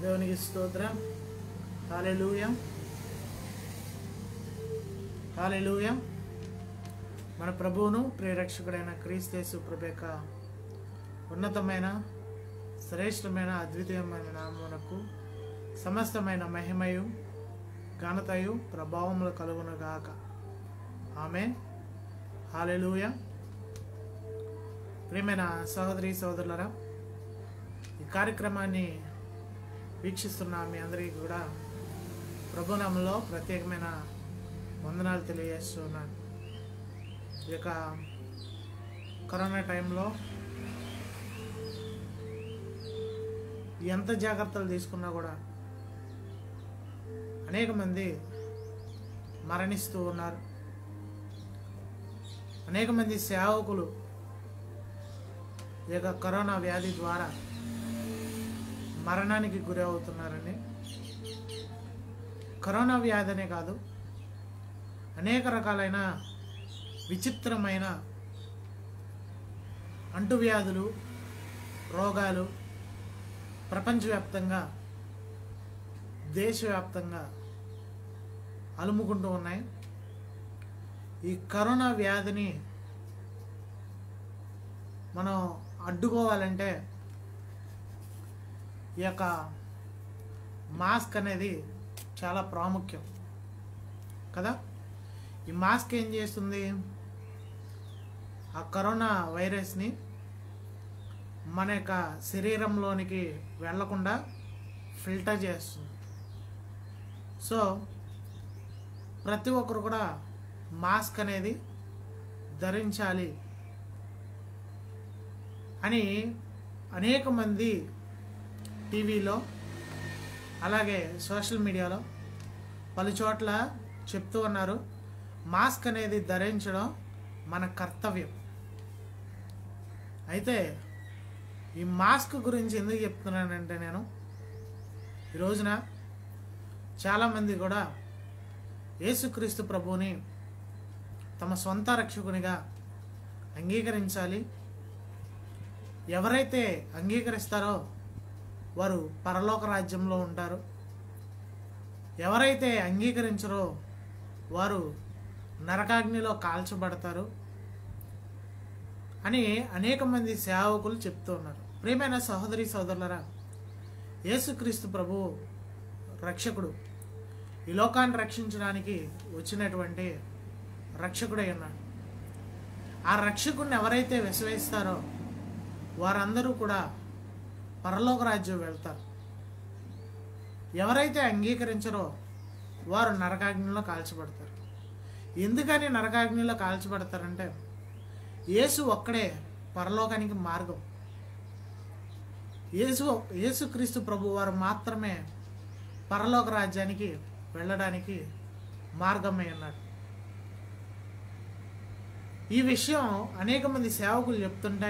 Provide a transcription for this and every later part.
దేవునికి స్తోత్రం hallelujah hallelujah మన ప్రభువును ప్రేరక్షకుడైన క్రీస్తేసు ప్రభు యొక్క ఉన్నతమైన శ్రేష్టమైన అద్వితీయమైన నామమునకు సమస్తమైన మహిమయు ఘనతయు ప్రభావములు కలుగును గాక ఆమె హాలెలూయ ప్రియమైన సహోదరి సహోదరులరా ఈ కార్యక్రమాన్ని వీక్షిస్తున్న మీ అందరికీ కూడా ప్రభునామంలో ప్రత్యేకమైన వందనాలు తెలియజేస్తున్నాను ఈ యొక్క కరోనా టైంలో ఎంత జాగ్రత్తలు తీసుకున్నా కూడా అనేక మంది మరణిస్తూ ఉన్నారు అనేక మంది సేవకులు ఈ యొక్క కరోనా వ్యాధి ద్వారా మరణానికి గురి అవుతున్నారండి కరోనా వ్యాధి అనే కాదు అనేక రకాలైన విచిత్రమైన అంటువ్యాధులు రోగాలు ప్రపంచవ్యాప్తంగా దేశవ్యాప్తంగా అలుముకుంటూ ఉన్నాయి ఈ కరోనా వ్యాధిని మనం అడ్డుకోవాలంటే ఈ యొక్క మాస్క్ అనేది చాలా ప్రాముఖ్యం కదా ఈ మాస్క్ ఏం చేస్తుంది ఆ కరోనా వైరస్ని మన యొక్క శరీరంలోనికి వెళ్లకుండా ఫిల్టర్ చేస్తుంది సో ప్రతి ఒక్కరు కూడా మాస్క్ అనేది ధరించాలి అని అనేక మంది టీవీలో అలాగే సోషల్ మీడియాలో పలు చోట్ల చెప్తూ ఉన్నారు మాస్క్ అనేది ధరించడం మన కర్తవ్యం అయితే ఈ మాస్క్ గురించి ఎందుకు చెప్తున్నానంటే నేను ఈ రోజున చాలామంది కూడా యేసుక్రీస్తు ప్రభువుని తమ సొంత రక్షకునిగా అంగీకరించాలి ఎవరైతే అంగీకరిస్తారో వారు పరలోక రాజ్యంలో ఉంటారు ఎవరైతే అంగీకరించరో వారు నరకాగ్నిలో కాల్చబడతారు అని అనేక మంది సేవకులు చెప్తూ ఉన్నారు ప్రియమైన సహోదరి సోదరులరా యేసుక్రీస్తు ప్రభు రక్షకుడు ఈ లోకాన్ని రక్షించడానికి వచ్చినటువంటి రక్షకుడై ఉన్నాడు ఆ రక్షకుడిని ఎవరైతే విశ్వసిస్తారో వారందరూ కూడా పరలోక రాజ్యం వెళ్తారు ఎవరైతే అంగీకరించరో వారు నరకాగ్నిలో కాల్చబడతారు ఎందుకని నరకాగ్నిలో కాల్చబడతారంటే యేసు ఒక్కడే పరలోకానికి మార్గం యేసు యేసుక్రీస్తు ప్రభు వారు మాత్రమే పరలోక రాజ్యానికి వెళ్ళడానికి మార్గమై ఉన్నాడు ఈ విషయం అనేక మంది సేవకులు చెప్తుంటే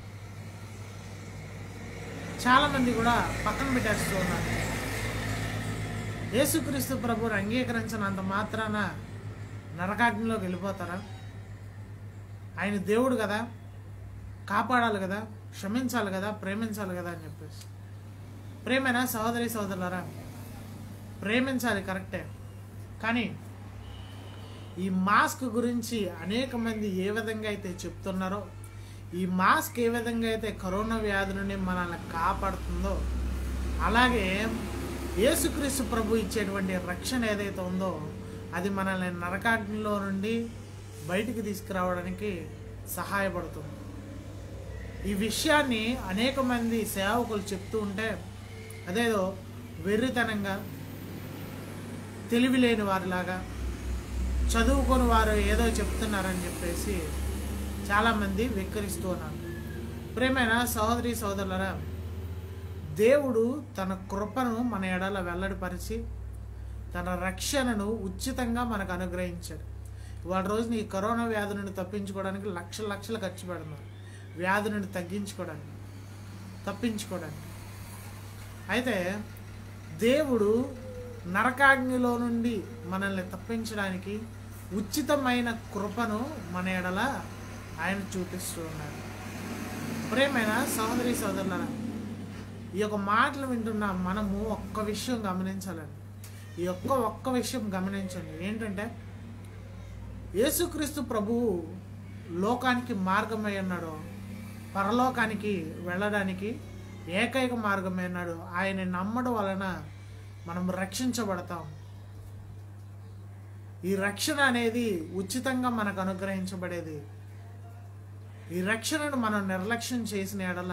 చాలా మంది కూడా పక్కన పెట్టేస్తూ ఉన్నారు యేసుక్రీస్తు ప్రభువుని అంగీకరించినంత మాత్రాన నరకాగ్నిలోకి వెళ్ళిపోతారా ఆయన దేవుడు కదా కాపాడాలి కదా క్షమించాలి కదా ప్రేమించాలి కదా అని చెప్పేసి ప్రేమేనా సహోదరి సహోదరులరా ప్రేమించాలి కరెక్టే కానీ ఈ మాస్క్ గురించి అనేక మంది ఏ విధంగా అయితే చెప్తున్నారో ఈ మాస్క్ ఏ విధంగా అయితే కరోనా వ్యాధి నుండి మనల్ని కాపాడుతుందో అలాగే యేసుక్రీస్తు ప్రభు ఇచ్చేటువంటి రక్షణ ఏదైతే ఉందో అది మనల్ని నరకాగ్నిలో నుండి బయటికి తీసుకురావడానికి సహాయపడుతుంది ఈ విషయాన్ని అనేక మంది సేవకులు చెప్తూ ఉంటే అదేదో వెర్రితనంగా తెలివి లేని వారిలాగా చదువుకొని వారు ఏదో చెప్తున్నారని చెప్పేసి చాలామంది వెక్కిరిస్తూ ఉన్నారు ప్రేమైన సహోదరి సోదరులరా దేవుడు తన కృపను మన ఎడల వెల్లడిపరిచి తన రక్షణను ఉచితంగా మనకు అనుగ్రహించాడు ఇవాళ రోజున ఈ కరోనా వ్యాధి నుండి తప్పించుకోవడానికి లక్షల లక్షలు ఖర్చు పెడుతున్నారు వ్యాధి నుండి తగ్గించుకోవడానికి తప్పించుకోవడానికి అయితే దేవుడు నరకాగ్నిలో నుండి మనల్ని తప్పించడానికి ఉచితమైన కృపను మన ఎడల ఆయన చూపిస్తూ ఉన్నాడు ప్రేమైన సహోదరి సోదరులరా ఈ యొక్క మాటలు వింటున్న మనము ఒక్క విషయం గమనించాలండి ఈ ఒక్క ఒక్క విషయం గమనించండి ఏంటంటే యేసుక్రీస్తు ప్రభువు లోకానికి మార్గమై ఉన్నాడు పరలోకానికి వెళ్ళడానికి ఏకైక మార్గమై ఉన్నాడు ఆయన నమ్మడం వలన మనం రక్షించబడతాం ఈ రక్షణ అనేది ఉచితంగా మనకు అనుగ్రహించబడేది ఈ రక్షణను మనం నిర్లక్ష్యం చేసిన ఎడల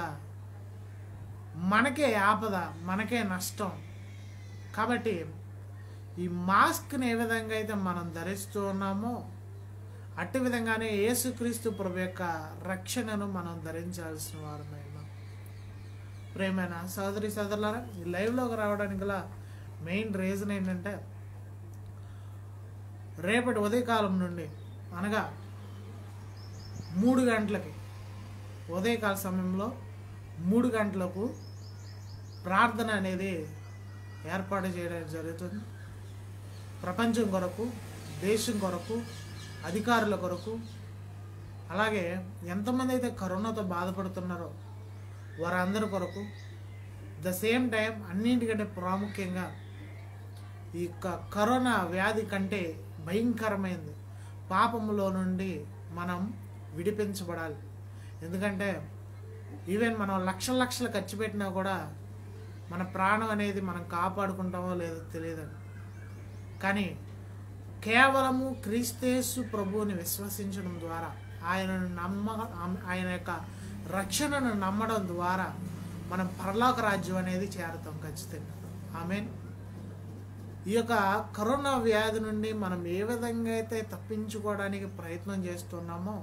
మనకే ఆపద మనకే నష్టం కాబట్టి ఈ మాస్క్ని ఏ విధంగా అయితే మనం ధరిస్తూ ఉన్నామో అట్టి విధంగానే యేసుక్రీస్తు ప్రభు యొక్క రక్షణను మనం ధరించాల్సిన వారమై ఉన్నాం ప్రేమైన సోదరి సోదరులారా ఈ లైవ్లోకి రావడానికి గల మెయిన్ రీజన్ ఏంటంటే రేపటి ఉదయకాలం నుండి అనగా మూడు గంటలకి ఉదయకాల సమయంలో మూడు గంటలకు ప్రార్థన అనేది ఏర్పాటు చేయడం జరుగుతుంది ప్రపంచం కొరకు దేశం కొరకు అధికారుల కొరకు అలాగే ఎంతమంది అయితే కరోనాతో బాధపడుతున్నారో వారందరి కొరకు ద సేమ్ టైం అన్నింటికంటే ప్రాముఖ్యంగా ఈ క- కరోనా వ్యాధి కంటే భయంకరమైంది పాపములో నుండి మనం విడిపించబడాలి ఎందుకంటే ఈవెన్ మనం లక్షల లక్షలు ఖర్చు పెట్టినా కూడా మన ప్రాణం అనేది మనం కాపాడుకుంటామో లేదో తెలియదండి కానీ కేవలము క్రీస్తేసు ప్రభువుని విశ్వసించడం ద్వారా ఆయనను నమ్మ ఆయన యొక్క రక్షణను నమ్మడం ద్వారా మనం పరలోక రాజ్యం అనేది చేరతాం ఖచ్చితంగా ఆమెన్ ఈ యొక్క కరోనా వ్యాధి నుండి మనం ఏ విధంగా అయితే తప్పించుకోవడానికి ప్రయత్నం చేస్తున్నామో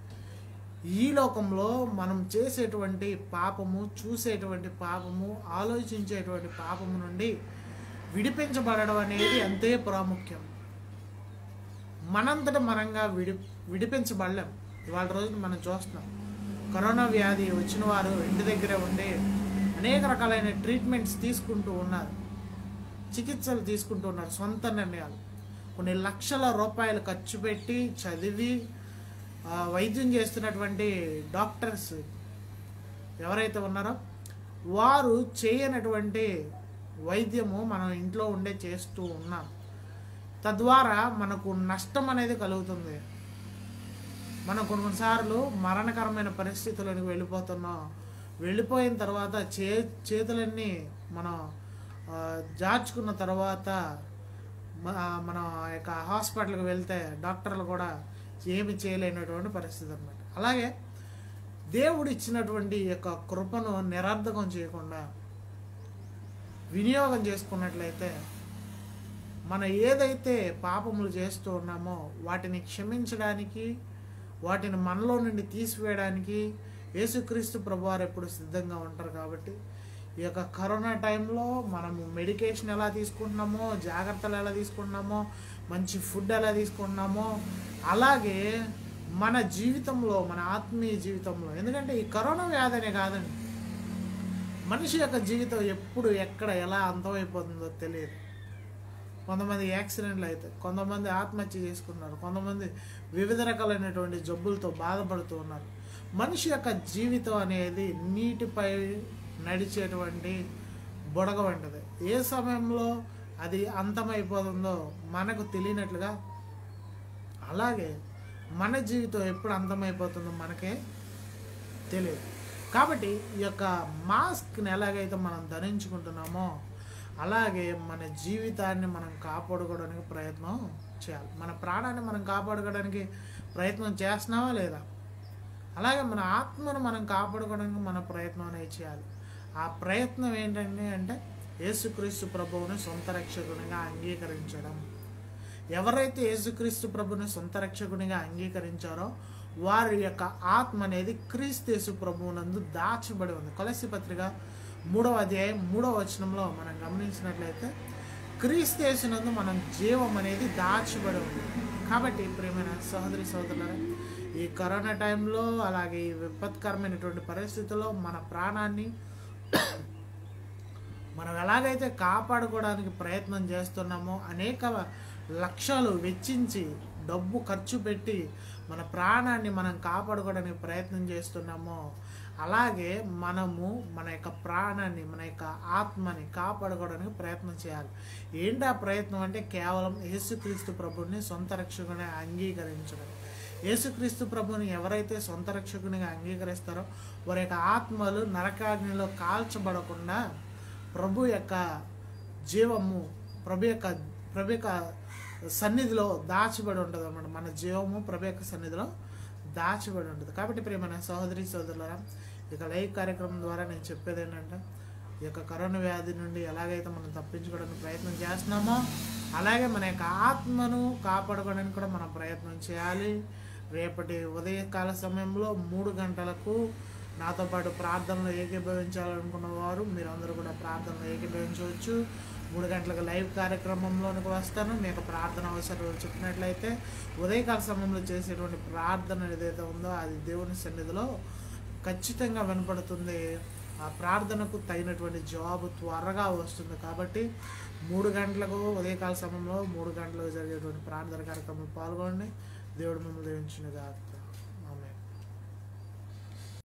ఈ లోకంలో మనం చేసేటువంటి పాపము చూసేటువంటి పాపము ఆలోచించేటువంటి పాపము నుండి విడిపించబడడం అనేది అంతే ప్రాముఖ్యం మనంతట మనంగా విడి విడిపించబడలేం ఇవాళ రోజున మనం చూస్తున్నాం కరోనా వ్యాధి వచ్చిన వారు ఇంటి దగ్గరే ఉండి అనేక రకాలైన ట్రీట్మెంట్స్ తీసుకుంటూ ఉన్నారు చికిత్సలు తీసుకుంటూ ఉన్నారు సొంత నిర్ణయాలు కొన్ని లక్షల రూపాయలు ఖర్చు పెట్టి చదివి ఆ, వైద్యం చేస్తున్నటువంటి డాక్టర్స్ ఎవరైతే ఉన్నారో వారు చేయనటువంటి వైద్యము మనం ఇంట్లో ఉండే చేస్తూ ఉన్నాం తద్వారా మనకు నష్టం అనేది కలుగుతుంది మనం కొన్ని కొన్నిసార్లు మరణకరమైన పరిస్థితులకు వెళ్ళిపోతున్నాం వెళ్ళిపోయిన తర్వాత చే చేతులన్నీ మనం ఆ, జార్చుకున్న తర్వాత మ- మన యొక్క హాస్పిటల్కి వెళ్తే డాక్టర్లు కూడా ఏమి చేయలేనటువంటి పరిస్థితి అనమాట అలాగే దేవుడు ఇచ్చినటువంటి ఈ యొక్క కృపను నిరర్ధకం చేయకుండా వినియోగం చేసుకున్నట్లయితే మనం ఏదైతే పాపములు చేస్తూ ఉన్నామో వాటిని క్షమించడానికి వాటిని మనలో నుండి తీసివేయడానికి యేసుక్రీస్తు ప్రభువారు ఎప్పుడు సిద్ధంగా ఉంటారు కాబట్టి ఈ యొక్క కరోనా టైంలో మనము మెడికేషన్ ఎలా తీసుకుంటున్నామో జాగ్రత్తలు ఎలా తీసుకుంటున్నామో మంచి ఫుడ్ ఎలా తీసుకుంటున్నామో అలాగే మన జీవితంలో మన ఆత్మీయ జీవితంలో ఎందుకంటే ఈ కరోనా వ్యాధి అనే కాదండి మనిషి యొక్క జీవితం ఎప్పుడు ఎక్కడ ఎలా అంతమైపోతుందో తెలియదు కొంతమంది యాక్సిడెంట్లు అవుతాయి కొంతమంది ఆత్మహత్య చేసుకున్నారు కొంతమంది వివిధ రకాలైనటువంటి జబ్బులతో బాధపడుతూ ఉన్నారు మనిషి యొక్క జీవితం అనేది నీటిపై నడిచేటువంటి బుడగ వంటిది ఏ సమయంలో అది అంతమైపోతుందో మనకు తెలియనట్లుగా అలాగే మన జీవితం ఎప్పుడు అంతమైపోతుందో మనకే తెలియదు కాబట్టి ఈ యొక్క మాస్క్ని ఎలాగైతే మనం ధరించుకుంటున్నామో అలాగే మన జీవితాన్ని మనం కాపాడుకోవడానికి ప్రయత్నం చేయాలి మన ప్రాణాన్ని మనం కాపాడుకోవడానికి ప్రయత్నం చేస్తున్నామా లేదా అలాగే మన ఆత్మను మనం కాపాడుకోవడానికి మన ప్రయత్నం అనేది చేయాలి ఆ ప్రయత్నం ఏంటంటే అంటే యేసుక్రీస్తు ప్రభువుని సొంత రక్షకునిగా అంగీకరించడం ఎవరైతే యేసుక్రీస్తు ప్రభుని సొంత రక్షకునిగా అంగీకరించారో వారి యొక్క ఆత్మ అనేది క్రీస్తు యేసు ప్రభువునందు దాచబడి ఉంది కొలసి పత్రిక మూడవ అధ్యాయం మూడవ వచనంలో మనం గమనించినట్లయితే క్రీస్తు యేసునందు మనం జీవం అనేది దాచబడి ఉంది కాబట్టి ప్రియమైన సహోదరి సహోదరులారా ఈ కరోనా టైంలో అలాగే ఈ విపత్కరమైనటువంటి పరిస్థితుల్లో మన ప్రాణాన్ని మనం ఎలాగైతే కాపాడుకోవడానికి ప్రయత్నం చేస్తున్నామో అనేక లక్షలు వెచ్చించి డబ్బు ఖర్చు పెట్టి మన ప్రాణాన్ని మనం కాపాడుకోవడానికి ప్రయత్నం చేస్తున్నామో అలాగే మనము మన యొక్క ప్రాణాన్ని మన యొక్క ఆత్మని కాపాడుకోవడానికి ప్రయత్నం చేయాలి ఏంటి ఆ ప్రయత్నం అంటే కేవలం యేసుక్రీస్తు ప్రభుని సొంత రక్షకుని అంగీకరించడం యేసుక్రీస్తు ప్రభుని ఎవరైతే సొంత రక్షకునిగా అంగీకరిస్తారో వారి యొక్క ఆత్మలు నరకాగ్నిలో కాల్చబడకుండా ప్రభు యొక్క జీవము ప్రభు యొక్క ప్రభు యొక్క సన్నిధిలో దాచబడి ఉంటుంది అన్నమాట మన జీవము ప్రభు యొక్క సన్నిధిలో దాచబడి ఉంటుంది కాబట్టి ప్రియమైన సహోదరి సోదరులరా ఇక లైవ్ కార్యక్రమం ద్వారా నేను చెప్పేది ఏంటంటే ఈ యొక్క కరోనా వ్యాధి నుండి ఎలాగైతే మనం తప్పించుకోవడానికి ప్రయత్నం చేస్తున్నామో అలాగే మన యొక్క ఆత్మను కాపాడుకోవడానికి కూడా మనం ప్రయత్నం చేయాలి రేపటి ఉదయకాల సమయంలో మూడు గంటలకు నాతో పాటు ప్రార్థనలో ఏకీభవించాలనుకున్న వారు మీరందరూ కూడా ప్రార్థనలో ఏకీభవించవచ్చు మూడు గంటలకు లైవ్ కార్యక్రమంలోనికి వస్తాను మీకు ప్రార్థన అవసరం చెప్పినట్లయితే ఉదయకాల సమయంలో చేసేటువంటి ప్రార్థన ఏదైతే ఉందో అది దేవుని సన్నిధిలో ఖచ్చితంగా వినపడుతుంది ఆ ప్రార్థనకు తగినటువంటి జవాబు త్వరగా వస్తుంది కాబట్టి మూడు గంటలకు ఉదయకాల సమయంలో మూడు గంటలకు జరిగేటువంటి ప్రార్థన కార్యక్రమంలో పాల్గొనండి దేవుడు మిమ్మల్ని దీవించునుగాక